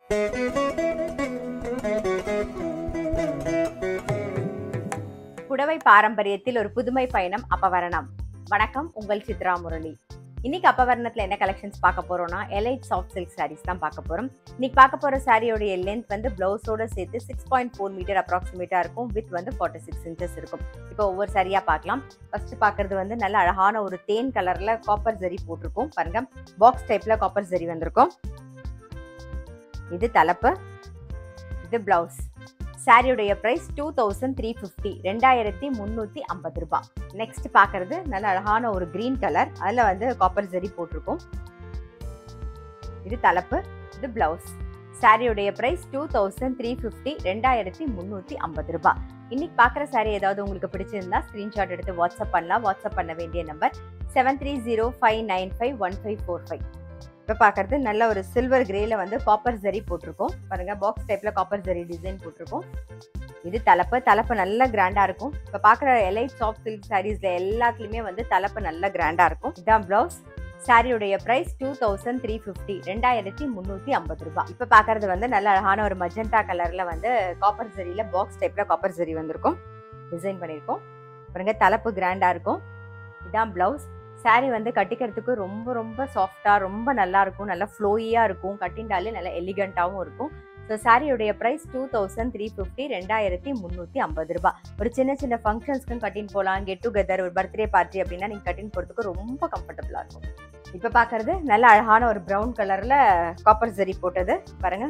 புடவை பாரம்பரியத்தில் ஒரு புதுமை பயணம் அப்பவரணம் வணக்கம் உங்கள் சித்ரா முரளி இன்னைக்கு அப்பவரணத்துல என்ன கலெக்ஷன்ஸ் பார்க்க போறோம்னா எலைட் சாஃப்ட் சில்க் சாரீஸ் தான் பார்க்க போறோம் இன்னைக்கு பார்க்க போற சாரியோடைய லென்த் வந்து பிளவுஸோட சேர்த்து சிக்ஸ் பாயிண்ட் ஃபோர் மீட்டர் அப்ராக்சிமேட்டா இருக்கும் வித் வந்து ஃபார்ட்டி சிக்ஸ் இன்ச்சஸ் இருக்கும் இப்போ ஒவ்வொரு சாரியா பார்க்கலாம் ஃபர்ஸ்ட் பார்க்கறது வந்து நல்ல அழகான ஒரு தேன் கலர்ல காப்பர் ஜரி போட்டிருக்கும் பாருங்க பாக்ஸ் டைப்ல காப்பர் ஜரி வந்திருக்கும் இது தலைப்பு இது பிளவுஸ் சாரியுடைய price two thousand three fifty ரெண்டாயிரத்தி முந்நூற்றி ஐம்பது ரூபாய் நெக்ஸ்ட் பார்க்கறது நல்ல அழகான ஒரு கிரீன் கலர் அதில் வந்து காப்பர் ஜரி போட்டிருக்கும் இது தலைப்பு இது பிளவுஸ் சாரியுடைய price two thousand three fifty ரெண்டாயிரத்தி முந்நூற்றி ஐம்பது ரூபாய் இன்னைக்கு பார்க்குற சாரி ஏதாவது உங்களுக்கு பிடிச்சிருந்தா ஸ்க்ரீன்ஷாட் எடுத்து வாட்ஸ்அப் பண்ணலாம் வாட்ஸ்அப் பண்ண வேண்டிய number seven three zero five nine five one five four five இப்போ பார்க்கறது நல்ல ஒரு சில்வர் கிரேல வந்து காப்பர் ஜரி போட்டிருக்கோம் பாருங்க பாக்ஸ் டைப்ல காப்பர் ஜரி டிசைன் போட்டிருக்கோம் இது தலைப்பு தலைப்பு நல்ல கிராண்டா இருக்கும் இப்போ பார்க்குற எலைட் சாஃப்ட் சில்க் சாரீஸ்ல எல்லாத்துலயுமே வந்து தலைப்பு நல்ல கிராண்டா இருக்கும் இதான் பிளவுஸ் சாரியுடைய price two thousand three fifty ரெண்டாயிரத்தி முந்நூற்றி ஐம்பது ரூபாய் இப்போ பார்க்கறது வந்து நல்ல அழகான ஒரு மஜந்தா கலர்ல வந்து காப்பர் ஜரியில பாக்ஸ் டைப்ல காப்பர் ஜரி வந்திருக்கும் டிசைன் பண்ணியிருக்கோம் பாருங்க தலைப்பு கிராண்டா இருக்கும் இதான் பிளவுஸ் சாரீ வந்து கட்டிக்கிறதுக்கு ரொம்ப ரொம்ப சாஃப்டாக ரொம்ப நல்லா இருக்கும் நல்லா ஃப்ளோயியாக இருக்கும் கட்டிண்டாலே நல்லா எலிகண்ட்டாகவும் இருக்கும் ஸோ சாரியுடைய price two thousand three fifty ரெண்டாயிரத்தி முந்நூற்றி ஐம்பது ரூபாய் ஒரு சின்ன சின்ன ஃபங்க்ஷன்ஸ்க்கும் கட்டின்னு போகலாம் கெட் டுகெதர் ஒரு பர்த்டே பார்ட்டி அப்படின்னா நீங்கள் கட்டின்னு போகிறதுக்கு ரொம்ப கம்ஃபர்டபுளாக இருக்கும் இப்போ பார்க்கறது நல்ல அழகான ஒரு ப்ரௌன் கலரில் காப்பர் ஜரி போட்டது பாருங்க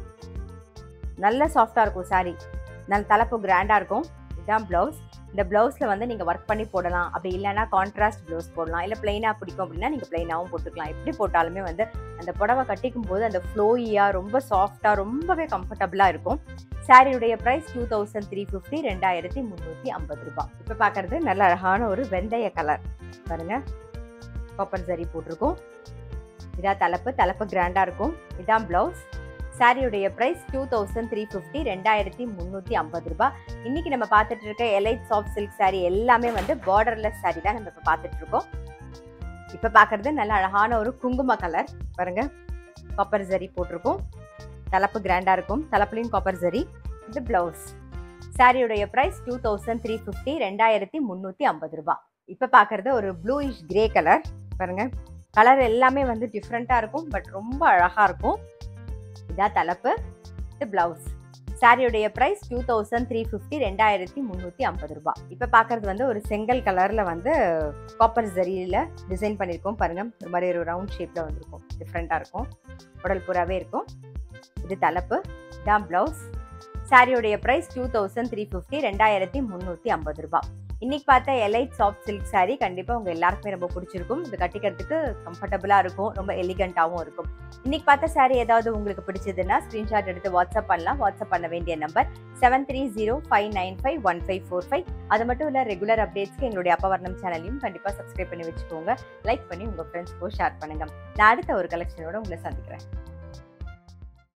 நல்ல சாஃப்டாக இருக்கும் சாரீ நல்ல தலைப்பு கிராண்டாக இருக்கும் இதுதான் ப்ளவுஸ் இந்த ப்ளவுஸில் வந்து நீங்கள் ஒர்க் பண்ணி போடலாம் அப்படி இல்லைன்னா கான்ட்ராஸ்ட் ப்ளவுஸ் போடலாம் இல்லை பிளைனாக பிடிக்கும் அப்படின்னா நீங்கள் பிளைனாகவும் போட்டுக்கலாம் எப்படி போட்டாலுமே வந்து அந்த புடவை கட்டிக்கும் போது அந்த ஃப்ளோயியாக ரொம்ப சாஃப்டாக ரொம்பவே கம்ஃபர்டபுளாக இருக்கும் சாரியுடைய price two thousand three fifty ரெண்டாயிரத்தி முந்நூற்றி ஐம்பது ரூபாய் இப்போ பார்க்குறது நல்ல அழகான ஒரு வெந்தய கலர் பாருங்க காப்பர் ஜரி போட்டிருக்கோம் இதான் தலைப்பு தலைப்பு கிராண்டாக இருக்கும் இதான் ப்ளவுஸ் சாரியுடைய price two thousand three fifty ரெண்டாயிரத்தி முந்நூற்றி ஐம்பது ரூபாய் இன்னைக்கு நம்ம பார்த்துட்டு இருக்க எலைட் சாஃப்ட் சில்க் சாரி எல்லாமே வந்து பார்டர்லெஸ் சாரி தான் நம்ம இப்போ பார்த்துட்டு இருக்கோம் இப்போ பார்க்கறது நல்ல அழகான ஒரு குங்கும கலர் பாருங்க காப்பர் ஜரி போட்டிருக்கோம் தலைப்பு கிராண்டாக இருக்கும் தலைப்புலையும் காப்பர் ஜரி இது பிளவுஸ் சாரியுடைய price two thousand three fifty ரெண்டாயிரத்தி முந்நூற்றி ஐம்பது ரூபாய் இப்போ பார்க்கறது ஒரு ப்ளூயிஷ் கிரே கலர் பாருங்க கலர் எல்லாமே வந்து டிஃப்ரெண்ட்டாக இருக்கும் பட் ரொம்ப அழகாக இருக்கும் இதான் தலைப்பு இது பிளவுஸ் சாரியுடைய price two thousand three fifty ரெண்டாயிரத்தி முந்நூற்றி ஐம்பது ரூபாய் இப்போ பார்க்கறது வந்து ஒரு செங்கல் கலரில் வந்து காப்பர் ஜரியில் டிசைன் பண்ணியிருக்கோம் பாருங்கள் ஒரு மாதிரி ஒரு ரவுண்ட் ஷேப்பில் வந்திருக்கும் டிஃப்ரெண்ட்டாக இருக்கும் உடல் பூராவே இருக்கும் இது தலைப்பு இதான் பிளவுஸ் சாரியுடைய price two thousand three fifty ரெண்டாயிரத்தி முந்நூற்றி ஐம்பது ரூபாய் இன்னைக்கு பார்த்த எலைட் சாஃப்ட் சில்க் சாரீ கண்டிப்பாக உங்கள் எல்லாருக்குமே ரொம்ப பிடிச்சிருக்கும் இது கட்டிக்கிறதுக்கு கம்ஃபர்டபுளாக இருக்கும் ரொம்ப எலிகண்ட்டாகவும் இருக்கும் இன்னைக்கு பார்த்த சாரீ ஏதாவது உங்களுக்கு பிடிச்சதுன்னா ஸ்க்ரீன்ஷாட் எடுத்து வாட்ஸ்அப் பண்ணலாம் வாட்ஸ்அப் பண்ண வேண்டிய number seven three zero five nine five one five four five அது மட்டும் இல்லை ரெகுலர் அப்டேட்ஸ்க்கு எங்களுடைய அப்பவர்ணம் சேனலையும் கண்டிப்பாக சப்ஸ்கிரைப் பண்ணி வச்சுக்கோங்க லைக் பண்ணி உங்கள் ஃப்ரெண்ட்ஸ்க்கும் ஷேர் பண்ணுங்க நான் அடுத்த ஒரு கலெக்ஷனோட உங்களை சந்திக்கிறேன்